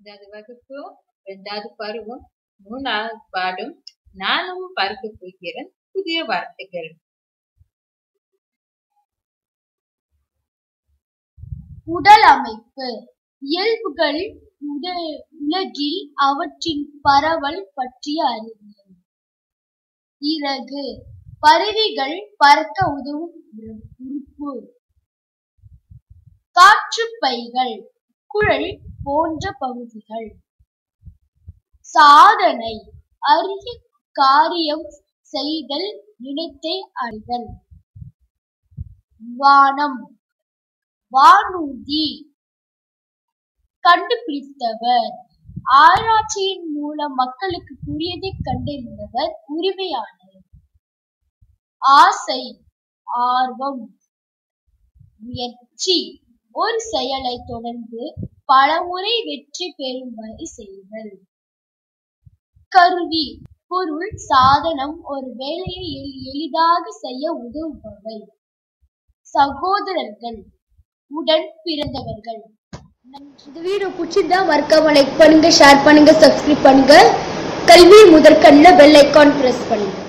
ஐந்தாவது வகுப்பு இரண்டாவது பருவம் மூணாவது பாடம் நானும் பார்க்க போகிறேன் புதிய வார்த்தைகள் உடல் அமைப்பு இயல்புகள் உட- உலகில் அவற்றின் பரவல் பற்றிய அறிவியல் இறகு பருவிகள் பறக்க உதவும் உறு- உறுப்பு காற்றுப்பைகள் குழல் போன்ற பகுதிகள் சாதனை அரிய காரியம் செய்தல் நினைத்தை அறிதல் வானம் வானூர்தி கண்டுபிடித்தவர் ஆராய்ச்சியின் மூலம் மக்களுக்கு புரியதை கண்டறிந்தவர் உரிமையாளர் ஆசை ஆர்வம் முயற்சி ஒரு செயலை தொடர்ந்து பலமுறை வெற்றி பெறும்படி செய்தல் கருவி பொருள் சாதனம் ஒரு வேலையை எளி- எளிதாக செய்ய உதவுபவை சகோதரர்கள் உடன் பிறந்தவர்கள் இந்த வீடியோ பிடிச்சிருந்தா மறக்காம லைக் பண்ணுங்க ஷேர் பண்ணுங்க சப்ஸ்கிரைப் பண்ணுங்க கல்வி முதற்கண்ணில் பெல் ஐக்கான் பிரஸ் பண்ணுங்க